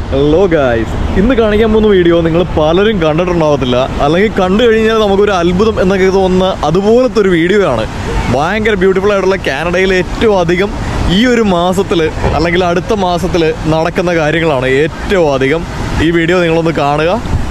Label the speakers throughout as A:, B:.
A: hello guys ഇന്ന് കാണിക്കാൻ പോകുന്ന വീഡിയോ നിങ്ങൾ പലരും കണ്ടിട്ടുണ്ടാവത്തില്ല അല്ലെങ്കിൽ കണ്ടു കഴിഞ്ഞാൽ നമുക്കൊരു അത്ഭുതം എന്നൊക്കെ തോന്നുന്ന അതുപോലത്തെ ഒരു വീഡിയോ ആണ് ഭയങ്കര ബ്യൂട്ടിഫുൾ ആയിട്ടുള്ള കാനഡയിൽ ഏറ്റവും അധികം ഈ ഒരു മാസത്തിൽ അല്ലെങ്കിൽ അടുത്ത മാസത്തിൽ നടക്കുന്ന കാര്യങ്ങളാണ് ഏറ്റവും അധികം ഈ വീഡിയോ നിങ്ങളൊന്ന് കാണുക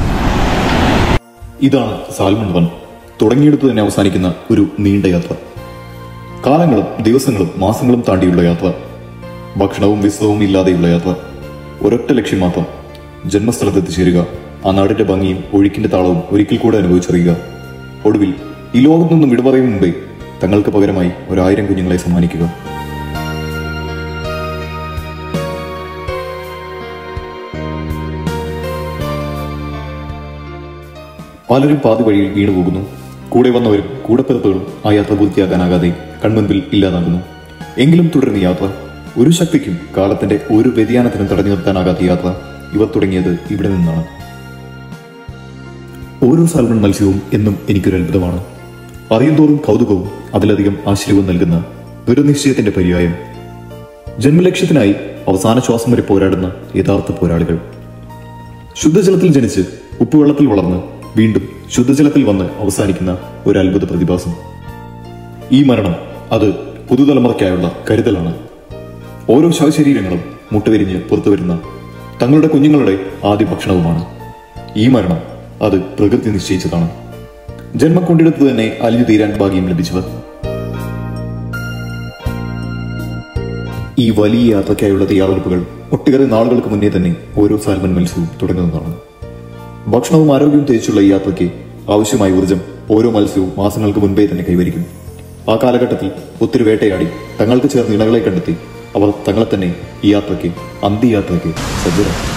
B: ഇതാണ് സാൽമൺ വൺ തുടങ്ങിയെടുത്ത് തന്നെ അവസാനിക്കുന്ന ഒരു നീണ്ട യാത്ര കാലങ്ങളും ദിവസങ്ങളും മാസങ്ങളും താണ്ടിയുള്ള യാത്ര ഭക്ഷണവും വിശ്വവും ഇല്ലാതെയുള്ള യാത്ര ഒരൊറ്റ ലക്ഷ്യം മാത്രം ജന്മസ്ഥലത്ത് എത്തിച്ചേരുക ആ നാടിന്റെ ഭംഗിയും ഒഴുക്കിന്റെ താളവും ഒരിക്കൽ കൂടെ അനുഭവിച്ചറിയുക ഒടുവിൽ ഈ ലോകത്തു നിന്നും വിട പറയും മുമ്പേ തങ്ങൾക്ക് പകരമായി ഒരായിരം കുഞ്ഞുങ്ങളെ സമ്മാനിക്കുക പലരും പാതി വഴിയിൽ വീണുപോകുന്നു കൂടെ വന്നവരും കൂടപ്പിറപ്പുകളും ആ യാത്ര പൂർത്തിയാക്കാനാകാതെ കൺമുൻപിൽ ഇല്ലാതാകുന്നു എങ്കിലും തുടരുന്ന യാത്ര ഒരു ശക്തിക്കും കാലത്തിന്റെ ഒരു വ്യതിയാനത്തിനും തടഞ്ഞു നിർത്താനാകാത്ത യാത്ര ഇവർ തുടങ്ങിയത് ഇവിടെ നിന്നാണ് ഓരോ സാൽമൺ മത്സ്യവും എന്നും എനിക്കൊരു അത്ഭുതമാണ് അറിയുന്തോറും കൗതുകവും അതിലധികം ആശ്ചര്യവും നൽകുന്ന ദുരനിശ്ചയത്തിന്റെ പര്യായം ജന്മലക്ഷ്യത്തിനായി അവസാന ശ്വാസം വരെ പോരാടുന്ന യഥാർത്ഥ പോരാളികൾ ശുദ്ധജലത്തിൽ ജനിച്ച് ഉപ്പുവെള്ളത്തിൽ വളർന്ന് വീണ്ടും ശുദ്ധജലത്തിൽ വന്ന് അവസാനിക്കുന്ന ഒരു അത്ഭുത പ്രതിഭാസം ഈ മരണം അത് പുതുതലമുറയ്ക്കായുള്ള കരുതലാണ് ഓരോ ശവശരീരങ്ങളും മുട്ടുവിരിഞ്ഞ് പുറത്തുവരുന്ന തങ്ങളുടെ കുഞ്ഞുങ്ങളുടെ ആദ്യ ഭക്ഷണവുമാണ് ഈ മരണം അത് പ്രകൃതി നിശ്ചയിച്ചതാണ് ജന്മം കൊണ്ടിടത്ത് തന്നെ അലിഞ്ഞു തീരാൻ ഭാഗ്യം ലഭിച്ചവർ ഈ വലിയ യാത്രയ്ക്കായുള്ള തയ്യാറെടുപ്പുകൾ ഒട്ടേറെ നാളുകൾക്ക് മുന്നേ തന്നെ ഓരോ സാൽമൺ മത്സ്യവും തുടങ്ങുന്നതാണ് ഭക്ഷണവും ആരോഗ്യവും തേച്ചുള്ള ഈ യാത്രയ്ക്ക് ആവശ്യമായ ഊർജം ഓരോ മത്സ്യവും മാസങ്ങൾക്ക് മുൻപേ തന്നെ കൈവരിക്കും ആ കാലഘട്ടത്തിൽ ഒത്തിരി വേട്ടയാടി തങ്ങൾക്ക് ചേർന്ന് ഇണകളെ കണ്ടെത്തി അവർ തങ്ങളെ തന്നെ ഈ യാത്രയ്ക്ക് അന്ത്യയാത്രയ്ക്ക് സജ്ജരാക്കി